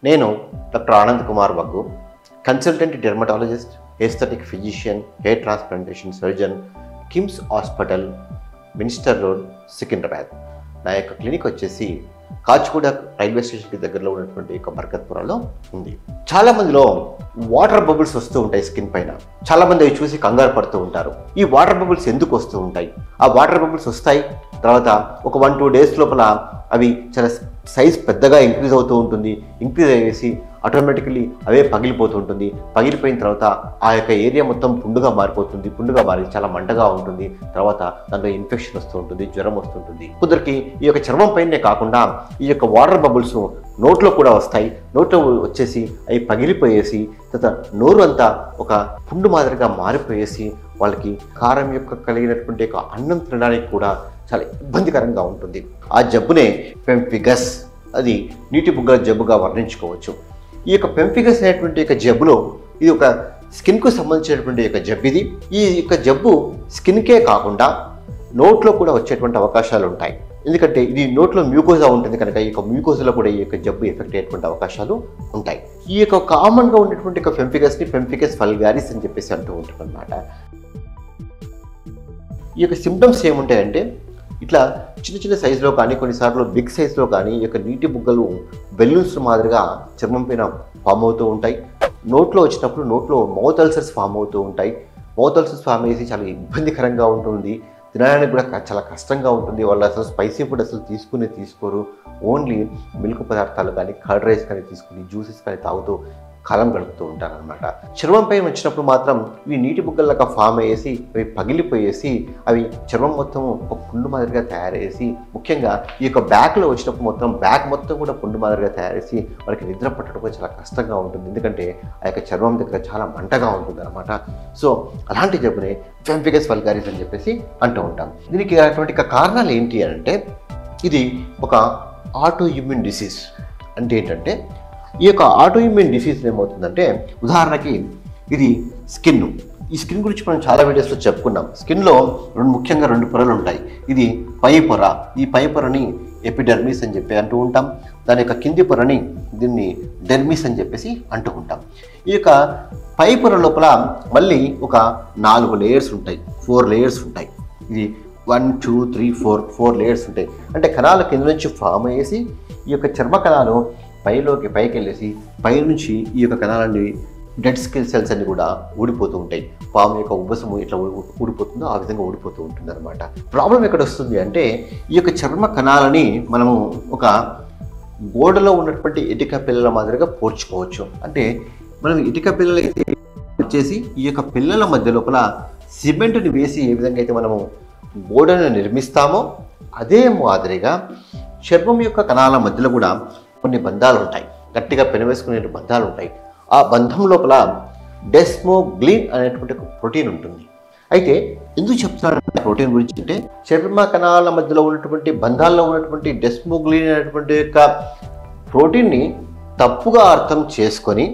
నేను doctor Anand Kumar Vaggu consultant dermatologist aesthetic physician hair transplantation surgeon KIMS hospital minister road Secunderabad నా యొక్క clinic వచ్చేసి Kachiguda railway స్టేషన్కి దగ్గరలో ఉన్నటువంటి ఒక బర్కత్పురంలో ఉంది చాలా మందిలో వాటర్ బబుల్స్ వస్తూ ఉంటాయి స్కిన్ పైన చాలా మంది అవి చూసి కంగారు పడుతూ ఉంటారు ఈ వాటర్ బబుల్స్ ఎందుకు వస్తూ ఉంటాయి ఆ వాటర్ బబుల్స్ వస్తాయి తర్వాత ఒక వన్ టూ డేస్ లోపల అవి చాలా సైజ్ పెద్దగా ఇంక్రీజ్ అవుతూ ఉంటుంది ఇంక్రీజ్ అయ్యేసి ఆటోమేటికలీ అవే పగిలిపోతూ ఉంటుంది పగిలిపోయిన తర్వాత ఆ యొక్క ఏరియా మొత్తం పుండుగా మారిపోతుంది పుండుగా మారి చాలా మంటగా ఉంటుంది తర్వాత దాంట్లో ఇన్ఫెక్షన్ వస్తూ ఉంటుంది జ్వరం వస్తుంటుంది కొందరికి ఈ యొక్క చర్మం పైనే కాకుండా ఈ యొక్క వాటర్ బబుల్స్ నోట్లో కూడా వస్తాయి నోట్లో వచ్చేసి అవి పగిలిపోయేసి తర్వాత నోరు అంతా ఒక పుండు మాదిరిగా మారిపోయేసి వాళ్ళకి కారం యొక్క కలిగినటువంటి ఒక అన్నం తినడానికి కూడా చాలా ఇబ్బందికరంగా ఉంటుంది ఆ జబ్బునే పెంఫిగస్ అది నీటి బుగ్గల జబ్బుగా వర్ణించుకోవచ్చు ఈ యొక్క పెంఫిగస్ అనేటువంటి యొక్క జబ్బులో ఇది ఒక స్కిన్కు సంబంధించినటువంటి యొక్క జబ్బు ఇది ఈ యొక్క జబ్బు స్కిన్కే కాకుండా నోట్లో కూడా వచ్చేటువంటి అవకాశాలు ఉంటాయి ఎందుకంటే ఇది నోట్లో మ్యూకోజా ఉంటుంది కనుక ఈ యొక్క మ్యూకోజాలో కూడా ఈ యొక్క జబ్బు ఎఫెక్ట్ అయ్యేటువంటి అవకాశాలు ఉంటాయి ఈ యొక్క కామన్గా ఉండేటువంటి యొక్క ఫెంఫిగస్ని ఫెంఫిగస్ ఫల్గారిస్ అని చెప్పేసి అంటూ ఉంటుంది అనమాట ఈ యొక్క సిమ్టమ్స్ ఏముంటాయంటే ఇట్లా చిన్న చిన్న సైజులో కానీ కొన్నిసార్లు బిగ్ సైజులో కానీ ఈ యొక్క నీటి బుగ్గలు బెలూన్స్ మాదిరిగా చర్మం పైన ఫామ్ అవుతూ ఉంటాయి నోట్లో వచ్చినప్పుడు నోట్లో మౌత్ అల్సర్స్ ఫామ్ అవుతూ ఉంటాయి మౌత్ అల్సర్స్ ఫామ్ అయ్యేసి చాలా ఇబ్బందికరంగా ఉంటుంది తినడానికి కూడా క- చాలా కష్టంగా ఉంటుంది వాళ్ళు అసలు స్పైసీ ఫుడ్ అసలు తీసుకునే తీసుకోరు ఓన్లీ మిల్క్ పదార్థాలు కానీ కర్డ్ రైస్ కానీ తీసుకుని జ్యూసెస్ కానీ తాగుతూ కాలం గడుపుతూ ఉంటారనమాట చర్మం పైన వచ్చినప్పుడు మాత్రం ఇవి నీటి బుగ్గలాగా ఫామ్ అయ్యేసి అవి పగిలిపోయేసి అవి చర్మం మొత్తం ఒక పుండు మాదిరిగా తయారయ్యేసి ముఖ్యంగా ఈ యొక్క బ్యాక్లో వచ్చినప్పుడు మొత్తం బ్యాక్ మొత్తం కూడా పుండు మాదిరిగా తయారేసి వాళ్ళకి నిద్ర పట్టడం కూడా చాలా కష్టంగా ఉంటుంది ఎందుకంటే ఆ యొక్క చర్మం దగ్గర చాలా మంటగా ఉంటుంది అనమాట సో అలాంటి జబ్బుని ఫెంఫిగస్ వల్గారిస్ అని చెప్పేసి అంటూ ఉంటాం దీనికి అటువంటి యొక్క కారణాలు ఏంటి అని అంటే ఇది ఒక ఆటో ఇమ్యూన్ డిసీజ్ అంటే ఏంటంటే ఈ యొక్క ఆటో ఇమ్యూన్ డిసీజ్ ఏమవుతుందంటే ఉదాహరణకి ఇది స్కిన్ ఈ స్కిన్ గురించి మనం చాలా వీడియోస్లో చెప్పుకున్నాం స్కిన్లో రెండు ముఖ్యంగా రెండు పొరలు ఉంటాయి ఇది పై పొర ఈ పై పొరని ఎపిడెర్మిస్ అని చెప్పి అంటూ ఉంటాం దాని యొక్క కింది పొరని దీన్ని డెర్మిస్ అని చెప్పేసి అంటూ ఉంటాం ఈ యొక్క పై పొర లోపల మళ్ళీ ఒక నాలుగు లేయర్స్ ఉంటాయి ఫోర్ లేయర్స్ ఉంటాయి ఇది one two three four four layers ఉంటాయి అంటే కణాలు కింద నుంచి ఫామ్ అయ్యేసి ఈ యొక్క చర్మ కణాలు పైలోకి పైకి వెళ్ళేసి పైనుంచి ఈ యొక్క కణాలన్నీ డెడ్ స్కిల్ సెల్స్ అన్ని కూడా ఊడిపోతూ ఉంటాయి పాము యొక్క ఉబ్బసము ఎట్లా ఊడి- ఊడిపోతుందో ఆ విధంగా ఊడిపోతూ ఉంటుంది అనమాట ప్రాబ్లం ఎక్కడ వస్తుంది అంటే ఈ యొక్క చర్మ కణాలని మనము ఒక గోడలో ఉన్నటువంటి ఇటుక పిల్లల మాదిరిగా పోర్చుకోవచ్చు అంటే మనం ఇటుక పిల్లలు అయితే వచ్చేసి ఈ యొక్క పిల్లల మధ్య లోపల సిమెంట్ని వేసి ఏ విధంగా అయితే మనము గోడను నిర్మిస్తామో అదే మాదిరిగా చర్మం యొక్క కణాల మధ్యలో కూడా కొన్ని బంధాలు ఉంటాయి గట్టిగా పెనవేసుకునే బంధాలు ఉంటాయి ఆ బంధం లోపల డెస్మోగ్లిన్ అనేటువంటి ఒక ప్రోటీన్ ఉంటుంది అయితే ఎందుకు చెప్తున్నాను ప్రోటీన్ గురించి అంటే చర్మ కణాల మధ్యలో ఉన్నటువంటి బంధాల్లో ఉన్నటువంటి డెస్మోగ్లిన్ అనేటువంటి యొక్క ప్రోటీన్ని తప్పుగా అర్థం చేసుకొని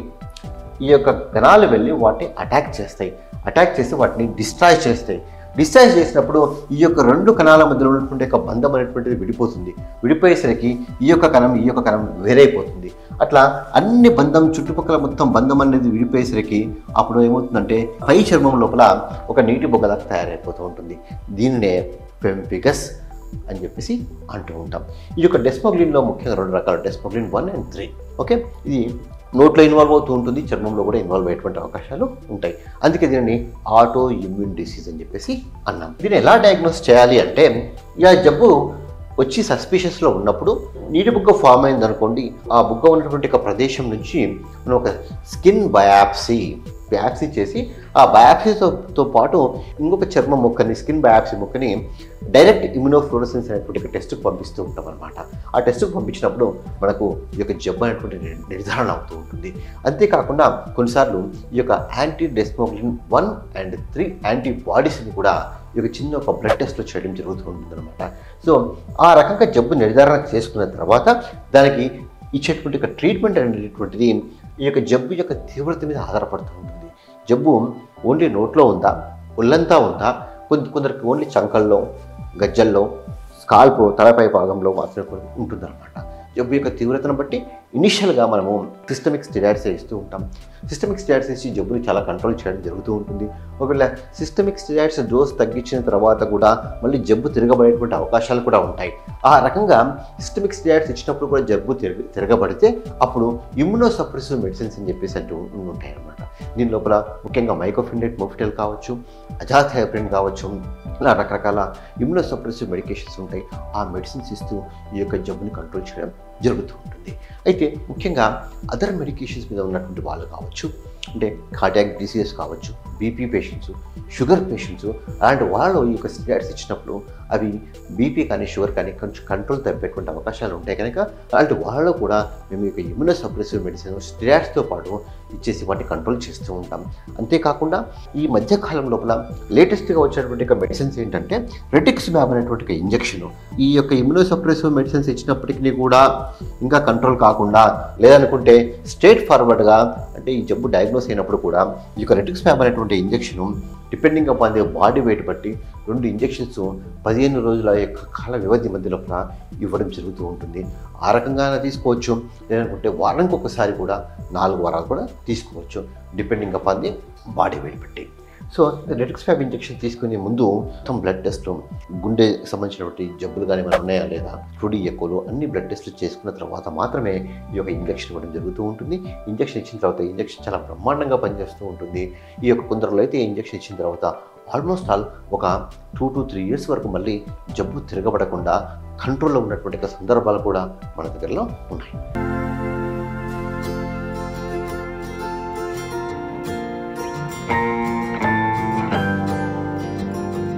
ఈ యొక్క కణాలు వెళ్ళి వాటిని అటాక్ చేస్తాయి అటాక్ చేసి వాటిని డిస్ట్రాయ్ చేస్తాయి డిస్ట్రాయ్ చేసినప్పుడు ఈ యొక్క రెండు కణాల మధ్యలో ఉన్నటువంటి యొక్క బంధం అనేటువంటిది విడిపోతుంది విడిపోయేసరికి ఈ యొక్క కణం ఈ యొక్క కణం వేరైపోతుంది అట్లా అన్ని బంధం చుట్టుపక్కల మొత్తం బంధం అనేది విడిపోయేసరికి అప్పుడు ఏమవుతుందంటే పై చర్మం లోపల ఒక నీటి బొగ్గలా తయారైపోతూ ఉంటుంది దీనినే పెంపికస్ అని చెప్పేసి అంటూ ఉంటాం ఈ యొక్క డెస్మోగ్లిన్లో ముఖ్యంగా రెండు రకాల desmoglein one and three okay ఇది నోట్లో ఇన్వాల్వ్ అవుతూ ఉంటుంది చర్మంలో కూడా ఇన్వాల్వ్ అయ్యేటువంటి అవకాశాలు ఉంటాయి అందుకే దీనిని ఆటో ఇమ్యూన్ డిసీజ్ అని చెప్పేసి అన్నాం దీన్ని ఎలా డయాగ్నోస్ చేయాలి అంటే ఇలా జబ్బు వచ్చి సస్పిషియస్లో ఉన్నప్పుడు నీటి బుగ్గ ఫామ్ అయింది అనుకోండి ఆ బుగ్గ ఉన్నటువంటి ఒక ప్రదేశం నుంచి మనం ఒక స్కిన్ బయాప్సీ బయాప్సీ చేసి ఆ బయాప్సీతో తో పాటు ఇంకొక చర్మ మొక్కని స్కిన్ బయాప్సీ మొక్కని డైరెక్ట్ ఇమ్యునోఫ్లోరసెన్స్ అనేటువంటి ఒక టెస్ట్కి పంపిస్తూ ఉంటాం అనమాట ఆ టెస్ట్కి పంపించినప్పుడు మనకు ఈ యొక్క జబ్బు అనేటువంటి నిర్- నిర్ధారణ అవుతూ ఉంటుంది అంతేకాకుండా కొన్నిసార్లు ఈ యొక్క anti desmoglein one and three anti బాడీస్ని కూడా ఈ యొక్క చిన్న ఒక బ్లడ్ టెస్ట్లో చేయడం జరుగుతూ ఉంటుంది అనమాట సో ఆ రకంగా జబ్బు నిర్ధారణ చేసుకున్న తర్వాత దానికి ఇచ్చేటువంటి ఒక ట్రీట్మెంట్ అనేటువంటిది ఈ యొక్క జబ్బు యొక్క తీవ్రత మీద ఆధారపడుతూ ఉంటుంది జబ్బు ఓన్లీ నోట్లో ఉందా ఒళ్ళంతా ఉందా కొంత కొందరికి ఓన్లీ చంకల్లో గజ్జల్లో స్కాల్ప్ తలపై భాగంలో మాత్రమే ఉంటుందన్నమాట జబ్బు యొక్క తీవ్రతను బట్టి ఇనిషియల్గా మనము సిస్టమిక్ స్టెరాయిడ్స్ ఇస్తూ ఉంటాం సిస్టమిక్ స్టెరాయిడ్స్ ఇచ్చి జబ్బుని చాలా కంట్రోల్ చేయడం జరుగుతూ ఉంటుంది ఒకవేళ సిస్టమిక్ స్టెరాయిడ్స్ డోస్ తగ్గించిన తర్వాత కూడా మళ్ళీ జబ్బు తిరగబడేటువంటి అవకాశాలు కూడా ఉంటాయి ఆ రకంగా సిస్టమిక్ స్టెరాయిడ్స్ ఇచ్చినప్పుడు కూడా జబ్బు తిరగ తిరగబడితే అప్పుడు ఇమ్యునో సప్రెసివ్ మెడిసిన్స్ అని చెప్పేసి అంటూ ఉంటాయి అన్నమాట దీని లోపల ముఖ్యంగా మైకోఫిండేట్ మోఫిటల్ కావచ్చు అజాథైప్రిన్ కావచ్చు ఇలా రకరకాల ఇమ్యునో సప్రెసివ్ మెడికేషన్స్ ఉంటాయి ఆ మెడిసిన్స్ ఇస్తూ ఈ యొక్క జబ్బుని కంట్రోల్ చేయడం జరుగుతూ ఉంటుంది అయితే ముఖ్యంగా అదర్ మెడికేషన్స్ మీద ఉన్నటువంటి వాళ్ళు కావచ్చు అంటే కార్డియాక్ డిసీజెస్ కావచ్చు బీపీ పేషెంట్స్ షుగర్ పేషెంట్స్ అలాంటి వాళ్ళు ఈ యొక్క స్టెరాయిడ్స్ ఇచ్చినప్పుడు అవి బీపీ కానీ షుగర్ కానీ కొంచెం కంట్రోల్ తప్పేటువంటి అవకాశాలు ఉంటాయి కనుక అలాంటి వాళ్ళు కూడా మేము ఈ యొక్క ఇమ్యూనో సప్రెసివ్ మెడిసిన్ స్టెరాయిడ్స్తో పాటు ఇచ్చేసి వాటిని కంట్రోల్ చేస్తూ ఉంటాం అంతేకాకుండా ఈ మధ్య కాలం లోపల లేటెస్ట్గా వచ్చినటువంటి ఒక మెడిసిన్స్ ఏంటంటే రెటిక్స్ మ్యాబ్ అనేటువంటి ఒక ఇంజెక్షన్ ఈ యొక్క ఇమ్యూనో సప్రెసివ్ మెడిసిన్స్ ఇచ్చినప్పటికీ కూడా ఇంకా కంట్రోల్ కాకుండా లేదనుకుంటే స్ట్రేట్ ఫార్వర్డ్గా అంటే ఈ జబ్బు డయాగ్నోస్ అయినప్పుడు కూడా ఈ యొక్క రెటిక్స్ మ్యాబ్ అనేటువంటి injection depending upon the body weight బట్టి రెండు ఇంజెక్షన్స్ పదిహేను రోజుల యొక్క కాల వ్యవధి మధ్య లోపల ఇవ్వడం జరుగుతూ ఉంటుంది ఆ రకంగా తీసుకోవచ్చు లేదనుకుంటే వారానికి ఒకసారి కూడా నాలుగు వారాలు కూడా తీసుకోవచ్చు depending upon the body weight బట్టి సో రెటిక్స్ ఫ్యాబ్ ఇంజెక్షన్ తీసుకునే ముందు మొత్తం బ్లడ్ టెస్ట్ గుండె సంబంధించినటువంటి జబ్బులు కానీ ఏమైనా ఉన్నాయా లేదా ఫ్లూడీ ఎక్కువలు అన్ని బ్లడ్ టెస్ట్లు చేసుకున్న తర్వాత మాత్రమే ఈ యొక్క ఇంజెక్షన్ ఇవ్వడం జరుగుతూ ఉంటుంది ఇంజెక్షన్ ఇచ్చిన తర్వాత ఇంజెక్షన్ చాలా బ్రహ్మాండంగా పనిచేస్తూ ఉంటుంది ఈ యొక్క కొందరిలో అయితే ఇంజెక్షన్ ఇచ్చిన తర్వాత ఆల్మోస్ట్ ఆల్ ఒక టూ టు త్రీ ఇయర్స్ వరకు మళ్ళీ జబ్బు తిరగబడకుండా కంట్రోల్లో ఉన్నటువంటి సందర్భాలు కూడా మన దగ్గరలో ఉన్నాయి